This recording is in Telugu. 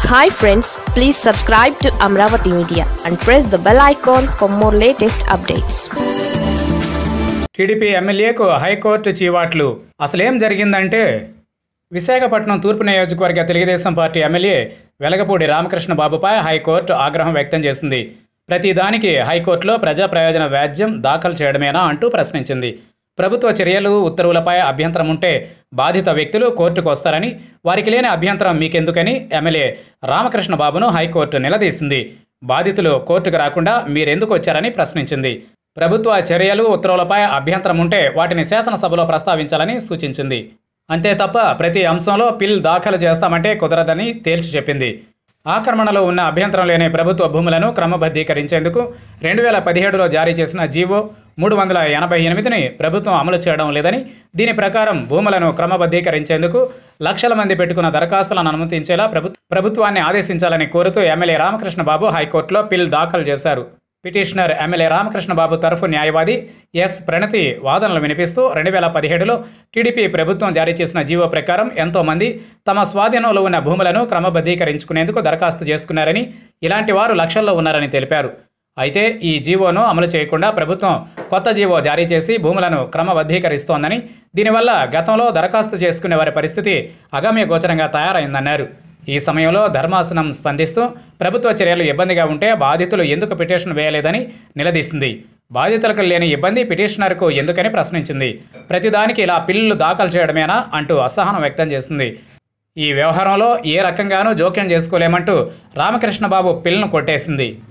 hi friends please subscribe to Amaravati media and press the bell icon for more latest updates TDP ఎమ్మెల్యేకు హైకోర్టు చీవాట్లు అసలేం జరిగిందంటే విశాఖపట్నం తూర్పు నియోజకవర్గ తెలుగుదేశం పార్టీ ఎమ్మెల్యే వెలగపూడి రామకృష్ణ బాబుపై హైకోర్టు ఆగ్రహం వ్యక్తం చేసింది ప్రతిదానికి హైకోర్టులో ప్రజా ప్రయోజన వ్యాజ్యం దాఖలు చేయడమేనా అంటూ ప్రశ్నించింది ప్రభుత్వ చర్యలు ఉత్తర్వులపై అభ్యంతరం ఉంటే బాధిత వ్యక్తులు కోర్టుకు వస్తారని వారికి లేని అభ్యంతరం మీకెందుకని ఎమ్మెల్యే రామకృష్ణ బాబును హైకోర్టు నిలదీసింది బాధితులు కోర్టుకు రాకుండా మీరెందుకు వచ్చారని ప్రశ్నించింది ప్రభుత్వ చర్యలు ఉత్తర్వులపై అభ్యంతరం ఉంటే వాటిని శాసనసభలో ప్రస్తావించాలని సూచించింది అంతే తప్ప ప్రతి అంశంలో పిల్ దాఖలు చేస్తామంటే కుదరదని తేల్చి చెప్పింది ఆక్రమణలో ఉన్న అభ్యంతరం లేని ప్రభుత్వ భూములను క్రమబద్ధీకరించేందుకు రెండు వేల పదిహేడులో జారీ చేసిన జీవో మూడు వందల ఎనభై ఎనిమిదిని ప్రభుత్వం అమలు చేయడం లేదని దీని ప్రకారం భూములను క్రమబద్ధీకరించేందుకు లక్షల మంది పెట్టుకున్న దరఖాస్తులను అనుమతించేలా ప్రభు ప్రభుత్వాన్ని ఆదేశించాలని కోరుతూ ఎమ్మెల్యే రామకృష్ణ బాబు హైకోర్టులో పిల్ దాఖలు చేశారు పిటిషనర్ ఎమ్మెల్యే రామకృష్ణ బాబు తరఫు న్యాయవాది ఎస్ ప్రణతి వాదనలు వినిపిస్తూ రెండు వేల పదిహేడులో టీడీపీ ప్రభుత్వం జారీ చేసిన జీవో ప్రకారం ఎంతోమంది తమ స్వాధీనంలో ఉన్న భూములను క్రమబద్ధీకరించుకునేందుకు దరఖాస్తు చేసుకున్నారని ఇలాంటి వారు లక్షల్లో ఉన్నారని తెలిపారు అయితే ఈ జీవోను అమలు చేయకుండా ప్రభుత్వం కొత్త జీవో జారీ చేసి భూములను క్రమబద్ధీకరిస్తోందని దీనివల్ల గతంలో దరఖాస్తు చేసుకునే వారి పరిస్థితి అగమ్య గోచరంగా తయారైందన్నారు ఈ సమయంలో ధర్మాసనం స్పందిస్తూ ప్రభుత్వ చర్యలు ఇబ్బందిగా ఉంటే బాధితులు ఎందుకు పిటిషన్ వేయలేదని నిలదీసింది బాధితులకు లేని ఇబ్బంది పిటిషనర్కు ఎందుకని ప్రశ్నించింది ప్రతిదానికి ఇలా పిల్లులు దాఖలు చేయడమేనా అంటూ అసహనం వ్యక్తం చేసింది ఈ వ్యవహారంలో ఏ రకంగానూ జోక్యం చేసుకోలేమంటూ రామకృష్ణబాబు పిల్లను కొట్టేసింది